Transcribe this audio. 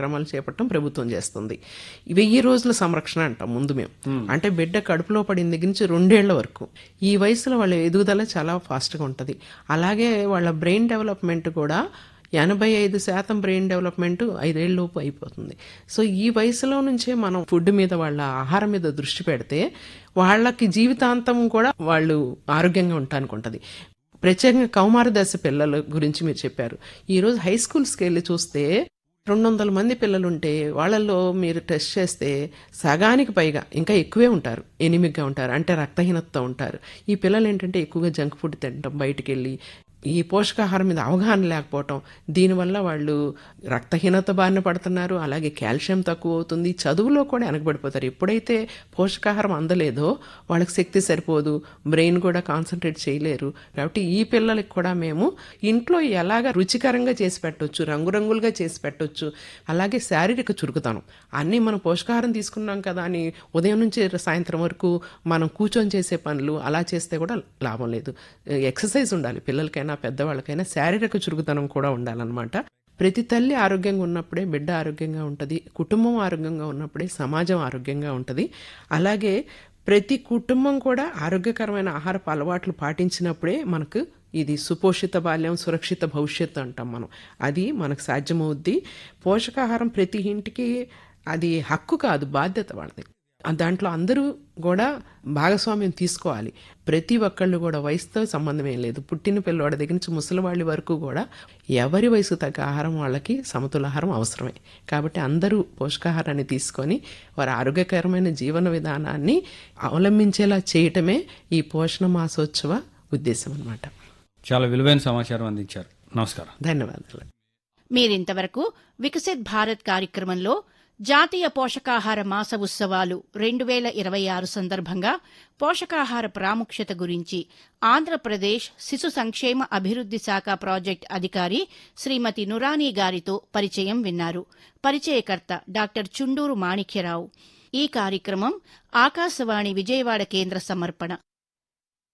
కార్యక్రమాలు చేపట్టడం ప్రభుత్వం చేస్తుంది వెయ్యి రోజుల సంరక్షణ అంటాం ముందు మేము అంటే బిడ్డ కడుపులో పడిన దగ్గర నుంచి రెండేళ్ల వరకు ఈ వయసులో వాళ్ళ ఎదుగుదల చాలా ఫాస్ట్గా ఉంటుంది అలాగే వాళ్ళ బ్రెయిన్ డెవలప్మెంట్ కూడా ఎనభై ఐదు శాతం బ్రెయిన్ డెవలప్మెంట్ ఐదేళ్ళలోపు అయిపోతుంది సో ఈ వయసులో నుంచే మనం ఫుడ్ మీద వాళ్ళ ఆహారం మీద దృష్టి పెడితే వాళ్ళకి జీవితాంతం కూడా వాళ్ళు ఆరోగ్యంగా ఉండటానికి ఉంటుంది ప్రత్యేకంగా కౌమార దశ పిల్లల గురించి మీరు చెప్పారు ఈరోజు హై స్కూల్స్కి వెళ్ళి చూస్తే రెండు వందల మంది పిల్లలుంటే వాళ్ళల్లో మీరు టెస్ట్ చేస్తే సగానికి పైగా ఇంకా ఎక్కువే ఉంటారు ఎనిమిగ్గా ఉంటారు అంటే రక్తహీనతతో ఉంటారు ఈ పిల్లలు ఏంటంటే ఎక్కువగా జంక్ ఫుడ్ తినడం బయటికి వెళ్ళి ఈ పోషకాహారం మీద అవగాహన లేకపోవటం దీనివల్ల వాళ్ళు రక్తహీనత బారిన పడుతున్నారు అలాగే కాల్షియం తక్కువ అవుతుంది చదువులో కూడా వెనకబడిపోతారు ఎప్పుడైతే పోషకాహారం అందలేదో వాళ్ళకి శక్తి సరిపోదు బ్రెయిన్ కూడా కాన్సన్ట్రేట్ చేయలేరు కాబట్టి ఈ పిల్లలకి కూడా మేము ఇంట్లో ఎలాగ రుచికరంగా చేసి పెట్టొచ్చు రంగురంగులుగా చేసి పెట్టొచ్చు అలాగే శారీరక చురుకుతనం అన్నీ మనం పోషకాహారం తీసుకున్నాం కదా అని ఉదయం నుంచి సాయంత్రం వరకు మనం కూర్చొని చేసే పనులు అలా చేస్తే కూడా లాభం లేదు ఎక్సర్సైజ్ ఉండాలి పిల్లలకైనా పెద్దవాళ్ళకైనా శారీరక చురుకుతనం కూడా ఉండాలన్నమాట ప్రతి తల్లి ఆరోగ్యంగా ఉన్నప్పుడే బిడ్డ ఆరోగ్యంగా ఉంటుంది కుటుంబం ఆరోగ్యంగా ఉన్నప్పుడే సమాజం ఆరోగ్యంగా ఉంటుంది అలాగే ప్రతి కుటుంబం కూడా ఆరోగ్యకరమైన ఆహారపు అలవాట్లు పాటించినప్పుడే మనకు ఇది సుపోషిత బాల్యం సురక్షిత భవిష్యత్తు అంటాం మనం అది మనకు సాధ్యమవుద్ది పోషకాహారం ప్రతి ఇంటికి అది హక్కు కాదు బాధ్యత వాళ్ళది ఆ దాంట్లో అందరూ కూడా భాగస్వామ్యం తీసుకోవాలి ప్రతి ఒక్కళ్ళు కూడా వయసుతో సంబంధం ఏం లేదు పుట్టిన పిల్లవాడి దగ్గర నుంచి ముసలివాళ్ళ వరకు కూడా ఎవరి వయసు తగ్గ ఆహారం వాళ్ళకి సమతులాహారం అవసరమే కాబట్టి అందరూ పోషకాహారాన్ని తీసుకొని వారి ఆరోగ్యకరమైన జీవన విధానాన్ని అవలంబించేలా చేయటమే ఈ పోషణ మాసోత్సవ ఉద్దేశం అన్నమాట చాలా విలువైన సమాచారం అందించారు నమస్కారం ధన్యవాదాలు మీరింతవరకు వికసిత్ భారత్ కార్యక్రమంలో జాతీయ పోషకాహార మాస ఉత్సవాలు రెండు వేల ఇరవై ఆరు సందర్భంగా పోషకాహార ప్రాముఖ్యత గురించి ఆంధ్రప్రదేశ్ శిశు సంక్షేమ అభివృద్ది శాఖ ప్రాజెక్ట్ అధికారి శ్రీమతి నురానీ గారితో పరిచయం విన్నారు పరిచయకర్త డాక్టర్ చుండూరు మాణిక్యరావు ఈ కార్యక్రమం ఆకాశవాణి విజయవాడ కేంద్ర సమర్పణ